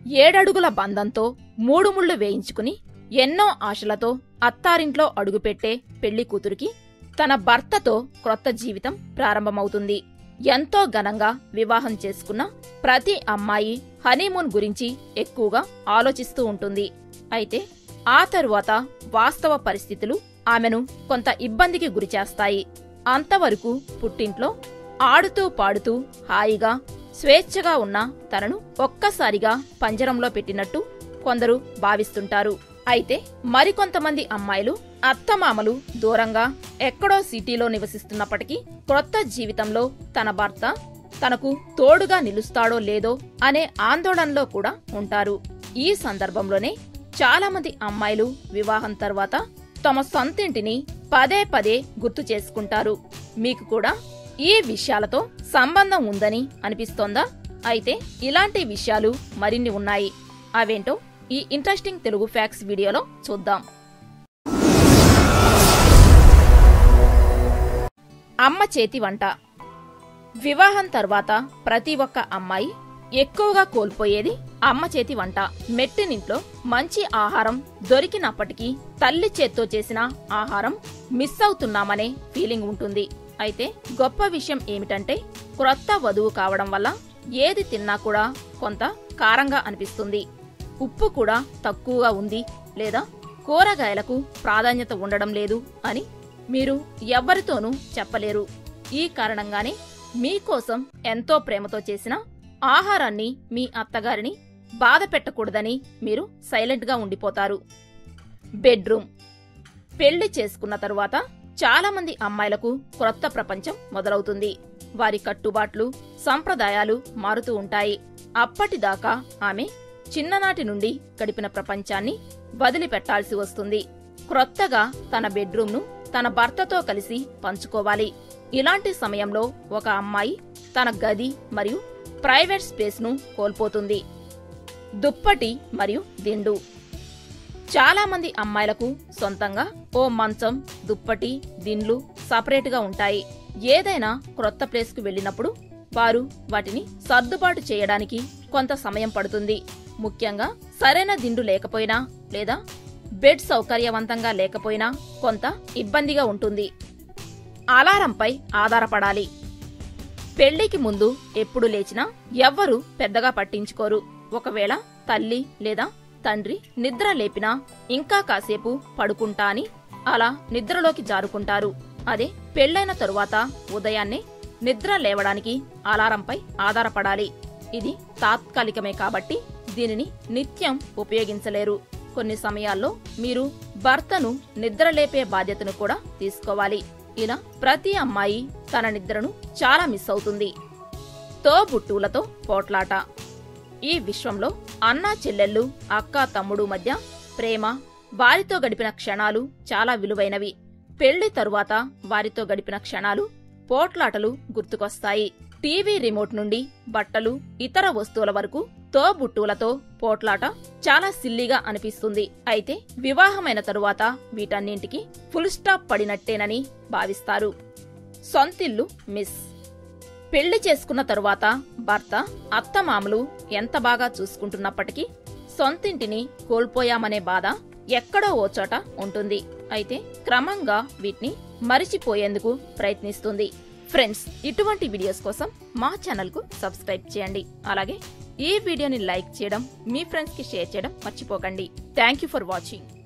ఏడడుగుల బంధంతో మూడు ముళ్ళు వేయించుకుని ఎన్నో ఆశలతో అత్తారింట్లో అడుగుపెట్టే పెళ్లి కూతురికి తన భర్తతో క్రొత్త జీవితం ప్రారంభమవుతుంది ఎంతో ఘనంగా వివాహం చేసుకున్న ప్రతి అమ్మాయి హనీమూన్ గురించి ఎక్కువగా ఆలోచిస్తూ ఉంటుంది అయితే ఆ తరువాత వాస్తవ పరిస్థితులు ఆమెను కొంత ఇబ్బందికి గురిచేస్తాయి అంతవరకు పుట్టింట్లో ఆడుతూ పాడుతూ హాయిగా స్వేచ్ఛగా ఉన్న తనను ఒక్కసారిగా పంజరంలో పెట్టినట్టు కొందరు భావిస్తుంటారు అయితే మరికొంతమంది అమ్మాయిలు అత్తమామలు దూరంగా ఎక్కడో సిటీలో నివసిస్తున్నప్పటికీ క్రొత్త జీవితంలో తన భర్త తనకు తోడుగా నిలుస్తాడో లేదో అనే ఆందోళనలో కూడా ఉంటారు ఈ సందర్భంలోనే చాలా మంది అమ్మాయిలు వివాహం తర్వాత తమ సొంతింటిని పదే పదే గుర్తు చేసుకుంటారు మీకు కూడా ఈ విషయాలతో సంబంధం ఉందని అనిపిస్తోందా అయితే ఇలాంటి విషయాలు మరిన్ని ఉన్నాయి అవేంటో ఈ ఇంట్రెస్టింగ్ తెలుగు ఫ్యాక్స్ వీడియోలో చూద్దాం అమ్మ చేతి వంట వివాహం తర్వాత ప్రతి ఒక్క అమ్మాయి ఎక్కువగా కోల్పోయేది అమ్మ చేతి వంట మెట్టినింట్లో మంచి ఆహారం దొరికినప్పటికీ తల్లి చేత్తో చేసిన ఆహారం మిస్ అవుతున్నామనే ఫీలింగ్ ఉంటుంది అయితే గొప్ప విషయం ఏమిటంటే క్రొత్త వధువు కావడం వల్ల ఏది తిన్నా కూడా కొంత కారంగా అనిపిస్తుంది ఉప్పు కూడా తక్కువగా ఉంది లేదా కూరగాయలకు ప్రాధాన్యత ఉండడం లేదు అని మీరు ఎవ్వరితోనూ చెప్పలేరు ఈ కారణంగానే మీకోసం ఎంతో ప్రేమతో చేసిన ఆహారాన్ని మీ అత్తగారిని బాధ పెట్టకూడదని మీరు సైలెంట్గా ఉండిపోతారు బెడ్రూమ్ పెళ్లి చేసుకున్న తరువాత చాలా మంది అమ్మాయిలకు క్రొత్త ప్రపంచం మొదలవుతుంది వారి కట్టుబాట్లు సంప్రదాయాలు మారుతూ ఉంటాయి అప్పటిదాకా ఆమె చిన్ననాటి నుండి గడిపిన ప్రపంచాన్ని వదిలిపెట్టాల్సి వస్తుంది క్రొత్తగా తన బెడ్రూమ్ను తన భర్తతో కలిసి పంచుకోవాలి ఇలాంటి సమయంలో ఒక అమ్మాయి తన గది మరియు ప్రైవేట్ స్పేస్ను కోల్పోతుంది దుప్పటి మరియు దిండు చాలా మంది అమ్మాయిలకు సొంతంగా ఓ మంచం దుప్పటి దిండ్లు సపరేట్గా ఉంటాయి ఏదైనా క్రొత్త ప్లేస్కు వెళ్ళినప్పుడు వారు వాటిని సర్దుబాటు చేయడానికి కొంత సమయం పడుతుంది ముఖ్యంగా సరైన దిండు లేకపోయినా లేదా బెడ్ సౌకర్యవంతంగా లేకపోయినా కొంత ఇబ్బందిగా ఉంటుంది అలారంపై ఆధారపడాలి పెళ్లికి ముందు ఎప్పుడు లేచినా ఎవ్వరూ పెద్దగా పట్టించుకోరు ఒకవేళ తల్లి లేదా తండ్రి నిద్ర లేపినా ఇంకా కాసేపు పడుకుంటా అని అలా నిద్రలోకి జారుకుంటారు అదే పెళ్లైన తరువాత ఉదయాన్నే నిద్ర లేవడానికి అలారంపై ఆధారపడాలి ఇది తాత్కాలికమే కాబట్టి దీనిని నిత్యం ఉపయోగించలేరు కొన్ని సమయాల్లో మీరు భర్తను నిద్రలేపే బాధ్యతను కూడా తీసుకోవాలి ఇలా ప్రతి అమ్మాయి తన నిద్రను చాలా మిస్ అవుతుంది తోబుట్టువులతో పోట్లాట ఈ విశ్వంలో అన్నా చెల్లెళ్ళు అక్క తమ్ముడు మధ్య ప్రేమ వారితో గడిపిన క్షణాలు చాలా విలువైనవి పెళ్లి తరువాత వారితో గడిపిన క్షణాలు పోట్లాటలు గుర్తుకొస్తాయి టీవీ రిమోట్ నుండి బట్టలు ఇతర వస్తువుల వరకు తోబుట్టువులతో పోట్లాట చాలా సిల్లిగా అనిపిస్తుంది అయితే వివాహమైన తరువాత వీటన్నింటికి ఫుల్ స్టాప్ పడినట్టేనని భావిస్తారు సొంతిల్లు మిస్ పెళ్లి చేసుకున్న తరువాత భర్త అత్తమామలు ఎంత బాగా చూసుకుంటున్నప్పటికీ సొంతింటిని కోల్పోయామనే బాధ ఎక్కడో ఓ చోట ఉంటుంది అయితే క్రమంగా వీటిని మరిచిపోయేందుకు ప్రయత్నిస్తుంది ఫ్రెండ్స్ ఇటువంటి వీడియోస్ కోసం మా ఛానల్కు సబ్స్క్రైబ్ చేయండి అలాగే ఈ వీడియోని లైక్ చేయడం మీ ఫ్రెండ్స్కి షేర్ చేయడం మర్చిపోకండి థ్యాంక్ యూ ఫర్ వాచింగ్